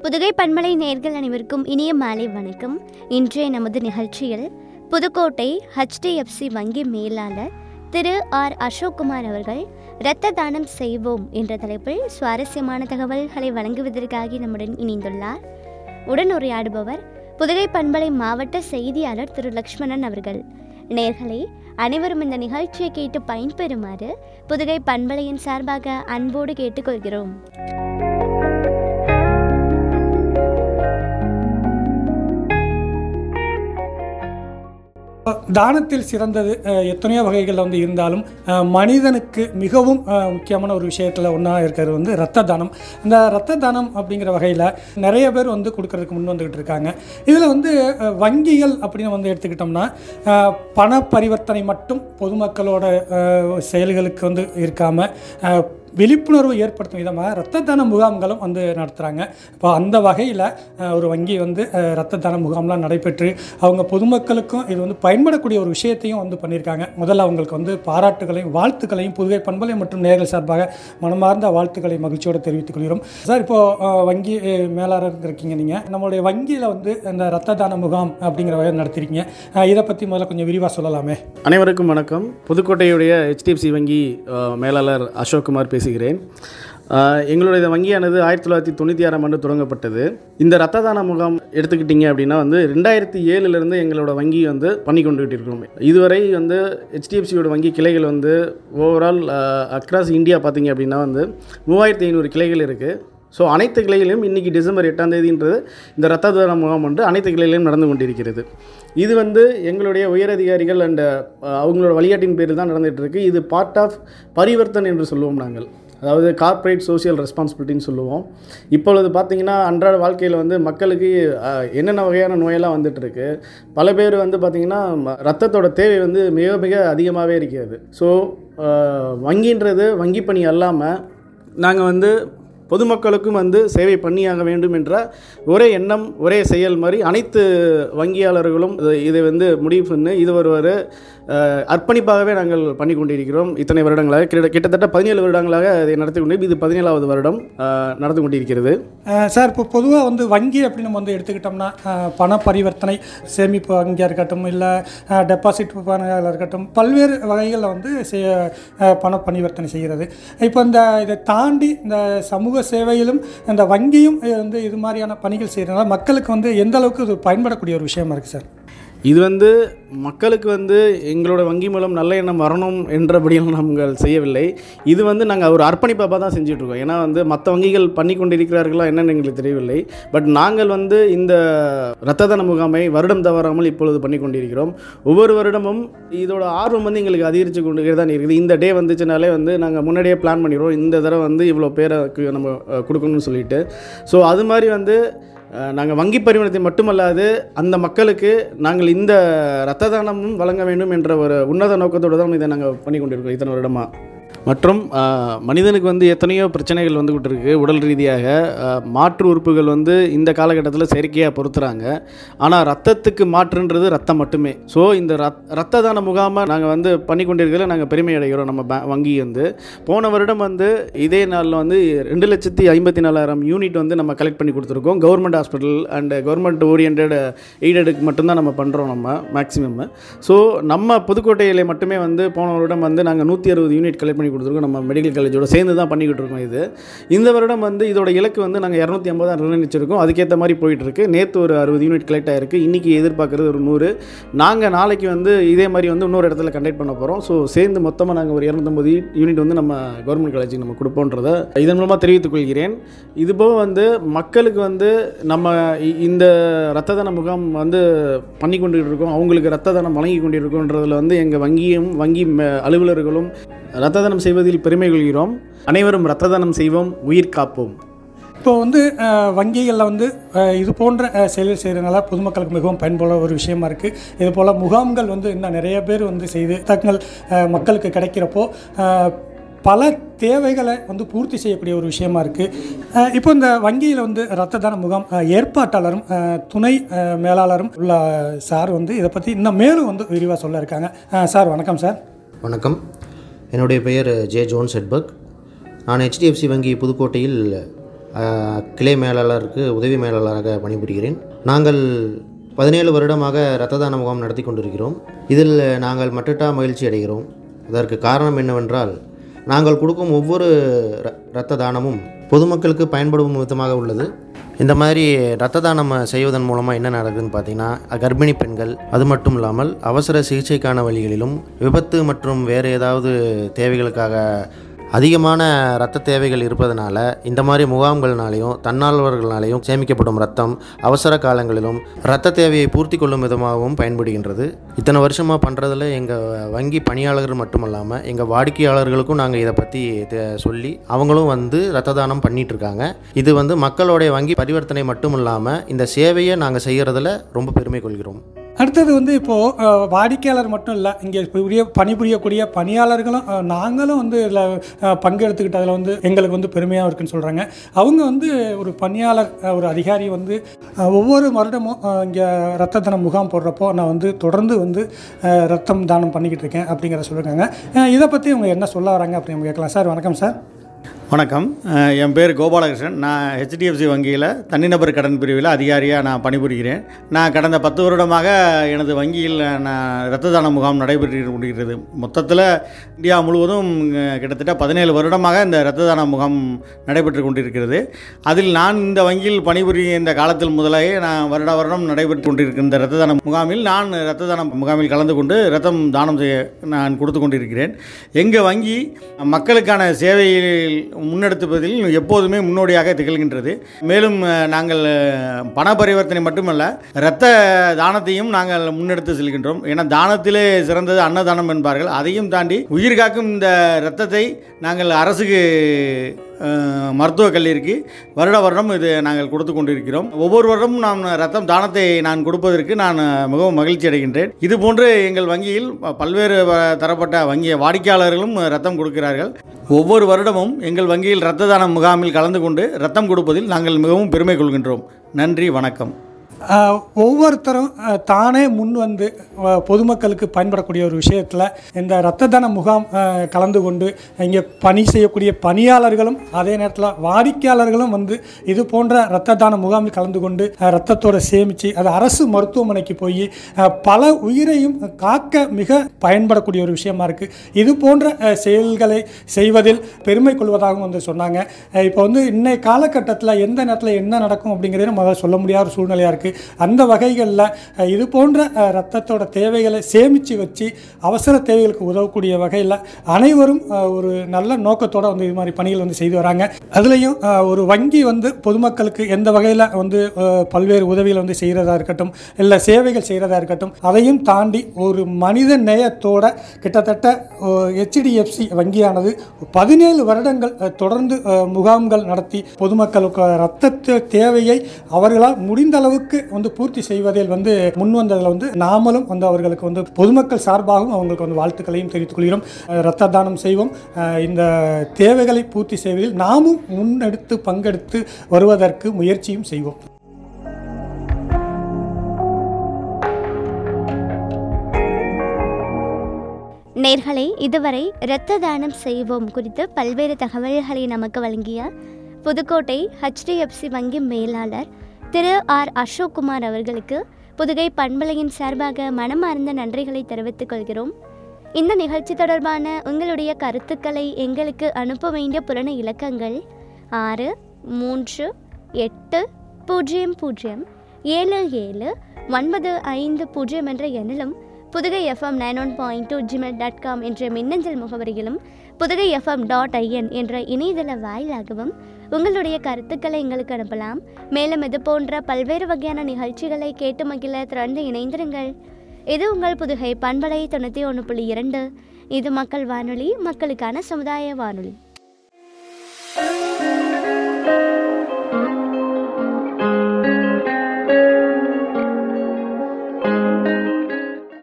புதுகை பண்பலை நேர்கள் அனைவருக்கும் இனிய மாலை வணக்கம் இன்றைய நமது நிகழ்ச்சியில் புதுக்கோட்டை ஹெச்டிஎஃப்சி வங்கி மேலாளர் திரு ஆர் அசோக்குமார் அவர்கள் இரத்த தானம் செய்வோம் என்ற தலைப்பில் சுவாரஸ்யமான தகவல்களை வழங்குவதற்காக நம்முடன் இணைந்துள்ளார் உடனுரையாடுபவர் புதுகை பண்பலை மாவட்ட செய்தியாளர் திரு லக்ஷ்மணன் அவர்கள் நேர்களே அனைவரும் இந்த நிகழ்ச்சியை கேட்டு பயன்பெறுமாறு புதுகை பண்பலையின் சார்பாக அன்போடு கேட்டுக்கொள்கிறோம் தானத்தில் சிறந்தது அஹ், எத்தனையோ வகைகள் வந்து இருந்தாலும் அஹ், மனிதனுக்கு மிகவும் அஹ், முக்கியமான ஒரு விஷயத்தில் ஒன்றா இருக்கிறது வந்து ரத்த தானம் இந்த ரத்த தானம் அப்படிங்கிற வகையில் நிறைய பேர் வந்து கொடுக்கறதுக்கு முன் வந்துக்கிட்டு இருக்காங்க இதில் வந்து அஹ், வங்கிகள் அப்படின்னு வந்து எடுத்துக்கிட்டோம்னா அஹ், பண பரிவர்த்தனை மட்டும் பொதுமக்களோட அஹ், செயல்களுக்கு வந்து இருக்காமல் விழிப்புணர்வு ஏற்படுத்தும் விதமாக இரத்த தான முகாம்களும் வந்து நடத்துகிறாங்க இப்போ அந்த வகையில் ஒரு வங்கி வந்து அஹ், இரத்த தான முகாம்லாம் நடைபெற்று அவங்க பொதுமக்களுக்கும் இது வந்து பயன்படக்கூடிய ஒரு விஷயத்தையும் வந்து பண்ணியிருக்காங்க முதல்ல அவங்களுக்கு வந்து பாராட்டுகளையும் வாழ்த்துக்களையும் புதுகை பண்பலை மற்றும் நேர்கள் சார்பாக மனமார்ந்த வாழ்த்துக்களை மகிழ்ச்சியோடு தெரிவித்துக் கொள்கிறோம் சார் இப்போது வங்கி அஹ், மேலாளர் இருக்கீங்க நீங்கள் நம்மளுடைய வங்கியில் வந்து இந்த இரத்த தான முகாம் அப்படிங்கிற வகையில் நடத்திருக்கீங்க அஹ், இதை பற்றி முதல்ல கொஞ்சம் விரிவாக சொல்லலாமே அனைவருக்கும் வணக்கம் புதுக்கோட்டையுடைய ஹெச்டிஎஃப்சி வங்கி அஹ், மேலாளர் அசோக்குமார் பேசுகிறேன் அஹ், எங்களுடைய இந்த வங்கியானது ஆயிரத்தி தொள்ளாயிரத்தி தொண்ணூற்றி ஆறாம் ஆண்டு தொடங்கப்பட்டது இந்த ரத்த தான முகாம் எடுத்துக்கிட்டிங்க அப்படின்னா வந்து ரெண்டாயிரத்தி ஏழுலேருந்து எங்களோட வங்கி வந்து பண்ணி கொண்டுகிட்டு இருக்கிறோம் இதுவரை வந்து ஹெச்டிஎஃப்சியோட வங்கி கிளைகள் வந்து ஓவரால் அக்ராஸ் இந்தியா பார்த்தீங்க அப்படின்னா வந்து மூவாயிரத்தி ஐநூறு கிளைகள் இருக்குது ஸோ அனைத்து கிளைகளிலும் இன்றைக்கி டிசம்பர் எட்டாம் தேதின்றது இந்த ரத்த தான முகாம் வந்து அனைத்து கிளைகளிலும் நடந்து கொண்டிருக்கிறது இது வந்து எங்களுடைய உயரதிகாரிகள் அண்ட் அவங்களோட வழிகாட்டின் பேரில் தான் நடந்துகிட்டு இருக்கு இது பார்ட் ஆஃப் பரிவர்த்தன் என்று சொல்லுவோம் நாங்கள் அதாவது கார்ப்பரேட் சோஷியல் ரெஸ்பான்சிபிலிட்டின்னு சொல்லுவோம் இப்பொழுது பார்த்தீங்கன்னா அன்றாட வாழ்க்கையில் வந்து மக்களுக்கு அஹ், என்னென்ன வகையான நோயெல்லாம் வந்துட்டு இருக்கு பல பேர் வந்து பார்த்திங்கன்னா ம- ரத்தத்தோட தேவை வந்து மிக மிக அதிகமாகவே இருக்கிறது ஸோ வங்கின்றது வங்கி பணி அல்லாமல் நாங்கள் வந்து பொதுமக்களுக்கும் வந்து சேவை பண்ணியாக வேண்டும் என்ற ஒரே எண்ணம் ஒரே செயல் மாதிரி அனைத்து வங்கியாளர்களும் இது- இதை வந்து முடிவு பண்ணி இது ஒரு ஒரு அஹ், அர்ப்பணிப்பாகவே நாங்கள் பண்ணி கொண்டிருக்கிறோம் இத்தனை வருடங்களாக கிட்ட- கிட்டத்தட்ட பதினேழு வருடங்களாக இதை நடத்தி கொண்டு இது பதினேழாவது வருடம் அஹ், நடந்து கொண்டிருக்கிறது அஹ் சார் இப்போ பொதுவாக வந்து வங்கி அப்படின்னு நம்ம வந்து எடுத்துக்கிட்டோம்னா அஹ், பண பரிவர்த்தனை சேமிப்பு வங்கியாக இருக்கட்டும் இல்லை டெபாசிட் பணங்களாக இருக்கட்டும் பல்வேறு வகைகளில் வந்து செய- அஹ், பண பரிவர்த்தனை செய்கிறது இப்போ இந்த இதை தாண்டி இந்த சமூக சேவையிலும் இந்த வங்கியும் அஹ், வந்து இது மாதிரியான பணிகள் செய்கிறதுனால மக்களுக்கு வந்து எந்த அளவுக்கு இது பயன்படக்கூடிய ஒரு விஷயமா இருக்குது சார் இது வந்து மக்களுக்கு வந்து எங்களோட வங்கி மூலம் நல்ல எண்ணம் வரணும் என்றபடியும் நாங்கள் செய்யவில்லை இது வந்து நாங்கள் ஒரு அர்ப்பணிப்பாக தான் செஞ்சுட்ருக்கோம் ஏன்னா வந்து மற்ற வங்கிகள் பண்ணி கொண்டிருக்கிறார்களா என்னன்னு எங்களுக்கு தெரியவில்லை பட் நாங்கள் வந்து இந்த இரத்த தான முகாமை வருடம் தவறாமல் இப்பொழுது பண்ணி கொண்டிருக்கிறோம் ஒவ்வொரு வருடமும் இதோட ஆர்வம் வந்து எங்களுக்கு அதிகரித்து கொண்டு தான் இருக்குது இந்த டே வந்துச்சுனாலே வந்து நாங்கள் முன்னாடியே பிளான் பண்ணிடுவோம் இந்த தடவை வந்து இவ்வளோ பேருக்கு நம்ம அஹ், கொடுக்கணும்னு சொல்லிட்டு ஸோ அது மாதிரி வந்து நாங்கள் வங்கி பரிவர்த்தனை மட்டுமல்லாது அந்த மக்களுக்கு நாங்கள் இந்த இரத்த தானமும் வழங்க வேண்டும் என்ற ஒரு உன்னத நோக்கத்தோடு தான் இதை நாங்கள் பண்ணி கொண்டிருக்கோம் இத்தனை வருடமாக மற்றும் ஆஹ், மனிதனுக்கு வந்து எத்தனையோ பிரச்சனைகள் வந்துக்கிட்டு இருக்கு உடல் ரீதியாக ஆஹ், மாற்று உறுப்புகள் வந்து இந்த காலகட்டத்தில் செயற்கையாக பொறுத்துறாங்க ஆனால் ரத்தத்துக்கு மாற்றுன்றது ரத்தம் மட்டுமே ஸோ இந்த ரத் ரத்த தான முகாமை நாங்கள் வந்து பண்ணி கொண்டிருக்கிறதுல நாங்கள் பெருமை அடைகிறோம் நம்ம பே வங்கி வந்து போன வருடம் வந்து இதே நாளில் வந்து ரெண்டு லட்சத்தி ஐம்பத்தி நாலாயிரம் யூனிட் வந்து நம்ம கலெக்ட் பண்ணி கொடுத்துருக்கோம் government hospital and government orient எய்டடுக்கு மட்டும்தான் நம்ம பண்ணுறோம் நம்ம மேக்ஸிமம் ஸோ நம்ம புதுக்கோட்டையில் மட்டுமே வந்து போன வருடம் வந்து நாங்கள் நூற்றி அறுபது யூனிட் கலெக்ட் பண்ணி கொடுத்துருக்கோம் நம்ம மெடிக்கல் காலேஜோட சேர்ந்து தான் பண்ணிக்கிட்டு இருக்கோம் இது இந்த வருடம் வந்து இதோட இலக்கு வந்து நாங்கள் இரநூத்தி ஐம்பது நிர்ணயிச்சிருக்கோம் அதுக்கேற்ற மாதிரி போயிட்டு இருக்கு நேற்று ஒரு அறுபது யூனிட் கலெக்ட் ஆயிருக்கு இன்றைக்கி எதிர்பார்க்குறது ஒரு நூறு நாங்கள் நாளைக்கு வந்து இதே மாதிரி வந்து இன்னொரு இடத்துல கண்டக்ட் பண்ண போகிறோம் ஸோ சேர்ந்து மொத்தமாக நாங்கள் ஒரு இரநூத்தம்பது யூனிட் வந்து நம்ம கவர்மெண்ட் காலேஜுக்கு நம்ம கொடுப்போன்றதை இதன் மூலமாக தெரிவித்துக் கொள்கிறேன் இதுபோக வந்து மக்களுக்கு வந்து நம்ம இ- இந்த ரத்த தான முகாம் வந்து பண்ணி கொண்டு இருக்கோம் அவங்களுக்கு ரத்த தானம் வழங்கி கொண்டிருக்கோன்றதில் வந்து எங்கள் வங்கியும் வங்கி ம- அலுவலர்களும் ரத்த தானம் செய்வதில் பெருமை கொள்கிறோம் அனைவரும் ரத்த தானம் செய்வோம் உயிர் காப்போம் இப்போ வந்து அஹ், வங்கிகளில் வந்து அஹ், இது போன்ற அஹ், செயல் செய்கிறதுனால பொதுமக்களுக்கு மிகவும் பயன்புள்ள ஒரு விஷயமா இருக்குது இது போல் முகாம்கள் வந்து இன்னும் நிறைய பேர் வந்து செய்து தங்கள் அஹ், மக்களுக்கு கிடைக்கிறப்போ அஹ், பல தேவைகளை வந்து பூர்த்தி செய்யக்கூடிய ஒரு விஷயமா இருக்குது இப்போ இந்த வங்கியில் வந்து ரத்த தான முகாம் அஹ், ஏற்பாட்டாளரும் அஹ், துணை அஹ், மேலாளரும் உள்ள சார் வந்து இதை பற்றி இன்னும் மேலும் வந்து விரிவாக சொல்ல இருக்காங்க அஹ், சார் வணக்கம் சார் வணக்கம் என்னுடைய பெயர் ஜே ஜோன்ஸ் எட்பர்க் நான் ஹெச்டிஎஃப்சி வங்கி புதுக்கோட்டையில் அஹ், கிளை மேலாளருக்கு உதவி மேலாளராக பணிபுரிகிறேன் நாங்கள் பதினேழு வருடமாக இரத்த தான முகாம் நடத்தி கொண்டிருக்கிறோம் இதில் நாங்கள் மட்டட்டா மகிழ்ச்சி அடைகிறோம் அதற்கு காரணம் என்னவென்றால் நாங்கள் கொடுக்கும் ஒவ்வொரு ர- இரத்த தானமும் பொதுமக்களுக்கு பயன்படும் விதமாக உள்ளது இந்த மாதிரி இரத்த தானம் செய்வதன் மூலமாக என்ன நடக்குதுன்னு பார்த்தீங்கன்னா கர்ப்பிணி பெண்கள் அது மட்டும் இல்லாமல் அவசர சிகிச்சைக்கான வழிகளிலும் விபத்து மற்றும் வேறு ஏதாவது தேவைகளுக்காக அதிகமான இரத்த தேவைகள் இருப்பதனால இந்த மாதிரி முகாம்கள்னாலையும் தன்னார்வர்களாலேயும் சேமிக்கப்படும் ரத்தம் அவசர காலங்களிலும் இரத்த தேவையை பூர்த்தி கொள்ளும் விதமாகவும் பயன்படுகின்றது இத்தனை வருஷமாக பண்ணுறதுல எங்கள் வங்கி பணியாளர்கள் மட்டுமல்லாமல் எங்கள் வாடிக்கையாளர்களுக்கும் நாங்கள் இதை பற்றி சொல்லி அவங்களும் வந்து ரத்த தானம் பண்ணிட்டு இருக்காங்க இது வந்து மக்களுடைய வங்கி பரிவர்த்தனை மட்டும் இல்லாமல் இந்த சேவையை நாங்கள் செய்கிறதுல ரொம்ப பெருமை கொள்கிறோம் அடுத்தது வந்து இப்போது வாடிக்கையாளர் மட்டும் இல்லை இங்கே புரிய பணிபுரியக்கூடிய பணியாளர்களும் அஹ், நாங்களும் வந்து இதில் பங்கெடுத்துக்கிட்டதில் வந்து எங்களுக்கு வந்து பெருமையாக இருக்குன்னு சொல்கிறாங்க அவங்க வந்து ஒரு பணியாளர் அஹ், ஒரு அதிகாரி வந்து அஹ், ஒவ்வொரு வருடமும் இங்கே ரத்த தான முகாம் போடுறப்போ நான் வந்து தொடர்ந்து வந்து அஹ், ரத்தம் தானம் பண்ணிக்கிட்டு இருக்கேன் அப்படிங்கிறத சொல்லியிருக்காங்க அஹ், இதை பற்றி அவங்க என்ன சொல்ல வராங்க அப்படின்னு நம்ம கேட்கலாம் சார் வணக்கம் சார் வணக்கம் அஹ் என் பேர் கோபாலகிருஷ்ணன் நான் ஹெச்டிஎஃப்சி வங்கியில் தனிநபர் கடன் பிரிவில் அதிகாரியாக நான் பணிபுரிகிறேன் நான் கடந்த பத்து வருடமாக எனது வங்கியில் நான் இரத்த தான முகாம் நடைபெற்று கொண்டிருக்கிறது மொத்தத்தில் இந்தியா முழுவதும் அஹ், கிட்டத்தட்ட பதினேழு வருடமாக இந்த இரத்த தான முகாம் நடைபெற்று கொண்டிருக்கிறது அதில் நான் இந்த வங்கியில் பணிபுரிய இந்த காலத்தில் முதலே நான் வருட வருடம் நடைபெற்று கொண்டிருக்கிற இந்த இரத்த தான முகாமில் நான் இரத்த தான முகாமில் கலந்து கொண்டு ரத்தம் தானம் செய்ய நான் கொடுத்து கொண்டிருக்கிறேன் எங்கள் வங்கி மக்களுக்கான சேவையில் முன்னெடுத்துவதில் எப்போதுமே முன்னோடியாக திகழ்கின்றது மேலும் அஹ், நாங்கள் அஹ், பண பரிவர்த்தனை மட்டுமல்ல இரத்த தானத்தையும் நாங்கள் முன்னெடுத்து செல்கின்றோம் ஏன்னா தானத்திலே சிறந்தது அன்னதானம் என்பார்கள் அதையும் தாண்டி உயிர் காக்கும் இந்த இரத்தத்தை நாங்கள் அரசுக்கு அஹ், மருத்துவக் கல்லூரிக்கு வருட வருடம் இது நாங்கள் கொடுத்து கொண்டிருக்கிறோம் ஒவ்வொரு வருடமும் நான் ரத்தம் தானத்தை நான் கொடுப்பதற்கு நான் மிகவும் மகிழ்ச்சி அடைகின்றேன் இது போன்று எங்கள் வங்கியில் ப- பல்வேறு வ- தரப்பட்ட வங்கி வாடிக்கையாளர்களும் ரத்தம் கொடுக்கிறார்கள் ஒவ்வொரு வருடமும் எங்கள் வங்கியில் இரத்த தான முகாமில் கலந்து கொண்டு ரத்தம் கொடுப்பதில் நாங்கள் மிகவும் பெருமை கொள்கின்றோம் நன்றி வணக்கம் ஆஹ் ஒவ்வொருத்தரும் ஆஹ் தானே முன் வந்து ஆஹ் பொதுமக்களுக்கு பயன்படக்கூடிய ஒரு விஷயத்தில் இந்த இரத்த தான முகாம் ஆஹ் கலந்து கொண்டு இங்கே பணி செய்யக்கூடிய பணியாளர்களும் அதே நேரத்தில் வாடிக்கையாளர்களும் வந்து இது போன்ற இரத்த தான முகாமில் கலந்து கொண்டு ஆஹ் ரத்தத்தோட சேமித்து அது அரசு மருத்துவமனைக்கு போய் ஆஹ் பல உயிரையும் காக்க மிக பயன்படக்கூடிய ஒரு விஷயமா இருக்குது இது போன்ற ஆஹ் செயல்களை செய்வதில் பெருமை கொள்வதாகவும் வந்து சொன்னாங்க ஆஹ் இப்போ வந்து இன்னைய காலகட்டத்தில் எந்த நேரத்தில் என்ன நடக்கும் அப்படிங்கிறத நம்ம சொல்ல முடியாத ஒரு சூழ்நிலையாக இருக்குது அந்த வகைகளில் அஹ், இது போன்ற அஹ், ரத்தத்தோட தேவைகளை சேமித்து வச்சு அவசர தேவைகளுக்கு உதவக்கூடிய வகையில் அனைவரும் அஹ், ஒரு நல்ல நோக்கத்தோடு வந்து இது மாதிரி பணிகள் வந்து செய்து வராங்க அதுலேயும் ஒரு வங்கி வந்து பொதுமக்களுக்கு எந்த வகையில் வந்து அஹ், பல்வேறு உதவிகள் வந்து செய்கிறதா இருக்கட்டும் இல்லை சேவைகள் செய்கிறதா இருக்கட்டும் அதையும் தாண்டி ஒரு மனித நேயத்தோட கிட்டத்தட்ட ஹெச்டிஎஃப்சி வங்கியானது பதினேழு வருடங்கள் அஹ், தொடர்ந்து அஹ், முகாம்கள் நடத்தி பொதுமக்களுக்கு ரத்த தேவையை அவர்களால் முடிந்த அளவுக்கு வந்து பூர்த்தி செய்வதில் வந்து முன் வந்ததில் வந்து நாமளும் வந்து அவர்களுக்கு வந்து பொதுமக்கள் சார்பாகவும் அவங்களுக்கு வந்து வாழ்த்துக்களையும் தெரிவித்துக் கொள்கிறோம் அஹ், இரத்த தானம் செய்வோம் அஹ், இந்த தேவைகளை பூர்த்தி செய்வதில் நாமும் முன்னெடுத்து பங்கெடுத்து வருவதற்கு முயற்சியும் செய்வோம் நேர்களை இதுவரை இரத்த தானம் செய்வோம் குறித்து பல்வேறு தகவல்களை நமக்கு வழங்கிய புதுக்கோட்டை ஹெச்டிஎஃப்சி வங்கி மேலாளர் திரு ஆர் அசோக்குமார் அவர்களுக்கு புதுகை பண்பலையின் சார்பாக மனமார்ந்த நன்றிகளை தெரிவித்துக் கொள்கிறோம் இந்த நிகழ்ச்சி தொடர்பான உங்களுடைய கருத்துக்களை எங்களுக்கு அனுப்ப வேண்டிய புறண இலக்கங்கள் ஆறு மூன்று எட்டு பூஜ்ஜியம் பூஜ்ஜியம் ஏழு ஏழு ஒன்பது ஐந்து பூஜ்ஜியம் என்ற எண்ணிலும் Pudugai FM nine one point two gmail dot com என்ற மின்னஞ்சல் முகவரியிலும் புதுகை எஃப்எம் டாட் ஐஎன் என்ற இணையதள வாயிலாகவும் உங்களுடைய கருத்துக்களை எங்களுக்கு அனுப்பலாம் மேலும் இது போன்ற பல்வேறு வகையான நிகழ்ச்சிகளை கேட்டு மகிழ தொடர்ந்து இணைந்திருங்கள் இது உங்கள் புதுகை பண்பலை தொண்ணூற்றி ஒன்று புள்ளி இரண்டு இது மக்கள் வானொலி மக்களுக்கான சமுதாய வானொலி